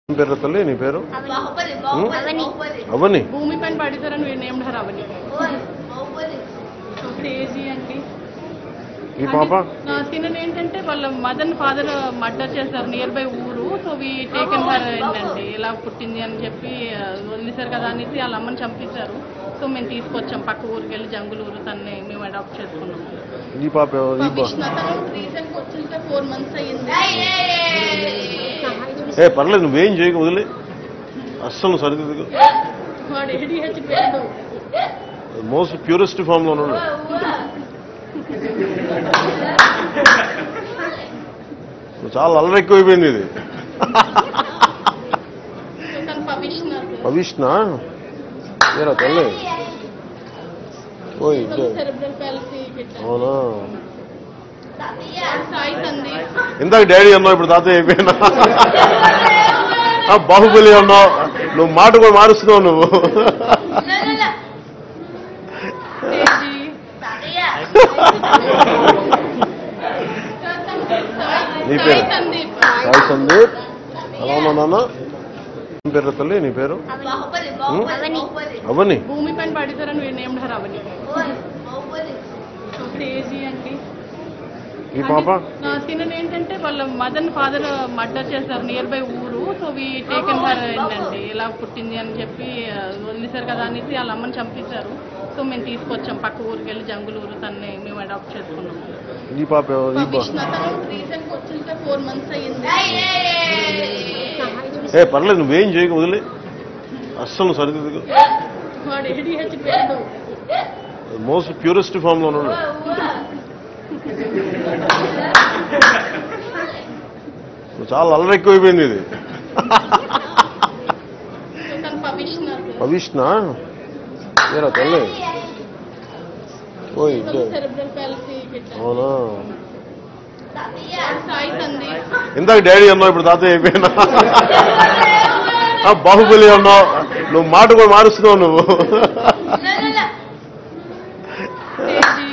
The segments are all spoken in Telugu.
ఏం పేరు తల్లి నీ పేరు బాహుబలి ఉం? బాహుబలి అవని భూమి పైన పడితారని వీడు named her Avani Baahubali crazy అండి ఈ పాప నా సీన్ ఏంటంటే వాళ్ళ మదర్ ఫాదర్ మర్డర్ చేశారు నియర్ బై ఊరు సో వి టేకెన్ హర్ ఏంటండి ఇలా పుట్టింది అని చెప్పి ఆ, వదిలేశారు కదా అనేసి వాళ్ళ అమ్మని చంపేశారు సో మేము తీసుకొచ్చాం పక్క ఊరికి వెళ్ళి జంగులు ఊరు తన్ని మేము అడాప్ట్ చేసుకున్నాం ఈ పాప ఎవరు? ఈ పాప కృష్ణ తను రీసెంట్ వచ్చిన ఫోర్ మంత్స్ అయ్యింది ఏ పర్లేదు నువ్వేం చేయక వదిలే అస్సలు సరిదిద్దు వాడు ఏడిహెచ్ పేరు మోస్ట్ ప్యూరెస్ట్ ఫామ్ లో ఉన్నాడు నువ్వు చాలా అల్లరి ఎక్కువైపోయింది ఇది తను పవిష్ణర్ పవిష్నా ఏరా తల్లి ఓ ఇద్దరు సెరెబ్రల్ పాలసీ అవునా సాయి సందీప్ ఇందాక డాడీ అన్నావు ఇప్పుడు తాతయ్య అయిపోయినా ఆ, బాహుబలి అన్నావు నువ్వు మాట కూడా మారుస్తున్నావు నువ్వు తేజీ నీ పేరు? సాయి సందీప్ సాయి సందీప్ ఎలా ఉన్నావు నాన్న ఏం పేరు తల్లి నీ పేరు బాహుబలి ఉం? బాహుబలి అవని భూమి పైన పడితారని వీడు named her Avani Baahubali crazy అండి ఈ పాప నా సీన్ ఏంటంటే వాళ్ళ మదర్ ఫాదర్ మర్డర్ చేశారు నియర్ బై ఊరు సో వి టేకెన్ హర్ ఏంటండి ఇలా పుట్టింది అని చెప్పి ఆ, వదిలేశారు కదా అనేసి వాళ్ళ అమ్మని చంపేశారు సో మేము తీసుకొచ్చాం పక్క ఊరికి వెళ్ళి జంగులు ఊరు తన్ని మేము అడాప్ట్ చేసుకున్నాం ఈ పాప ఎవరు? ఈ పాప కృష్ణ తను రీసెంట్ వచ్చిన ఫోర్ మంత్స్ అయ్యింది ఏ పర్లేదు నువ్వేం చేయక వదిలే అస్సలు సరిదిద్దు వాడు ఏడిహెచ్ పేరు మోస్ట్ ప్యూరెస్ట్ ఫామ్ లో ఉన్నాడు నువ్వు చాలా అల్లరి ఎక్కువైపోయింది ఇది తను పవిష్ణర్ పవిష్నా ఏరా తల్లి ఓ ఇద్దరు సెరెబ్రల్ పాలసీ అవునా సాయి సందీప్ ఇందాక డాడీ అన్నావు ఇప్పుడు తాతయ్య అయిపోయినా ఆ, బాహుబలి అన్నావు నువ్వు మాట కూడా మారుస్తున్నావు నువ్వు తేజీ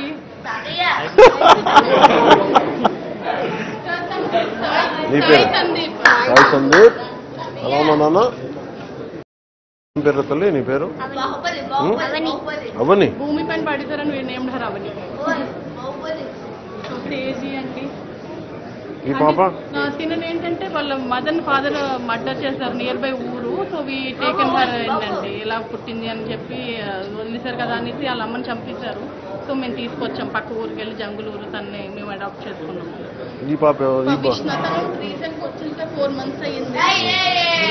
నీ పేరు? సాయి సందీప్ సాయి సందీప్ ఎలా ఉన్నావు నాన్న ఏం పేరు తల్లి నీ పేరు బాహుబలి ఉం? బాహుబలి అవని భూమి పైన పడితారని వీడు named her Avani Baahubali crazy అండి ఈ పాప నా సీన్ ఏంటంటే వాళ్ళ మదర్ ఫాదర్ మర్డర్ చేశారు నియర్ బై ఊరు సో వి టేకెన్ హర్ ఏంటండి ఇలా పుట్టింది అని చెప్పి ఆ, వదిలేశారు కదా అనేసి వాళ్ళ అమ్మని చంపేశారు సో మేము తీసుకొచ్చాం పక్క ఊరికి వెళ్ళి జంగులు ఊరు తన్ని మేము అడాప్ట్ చేసుకున్నాం ఈ పాప ఎవరు? ఈ పాప కృష్ణ తను రీసెంట్ వచ్చిన ఫోర్ మంత్స్ అయ్యింది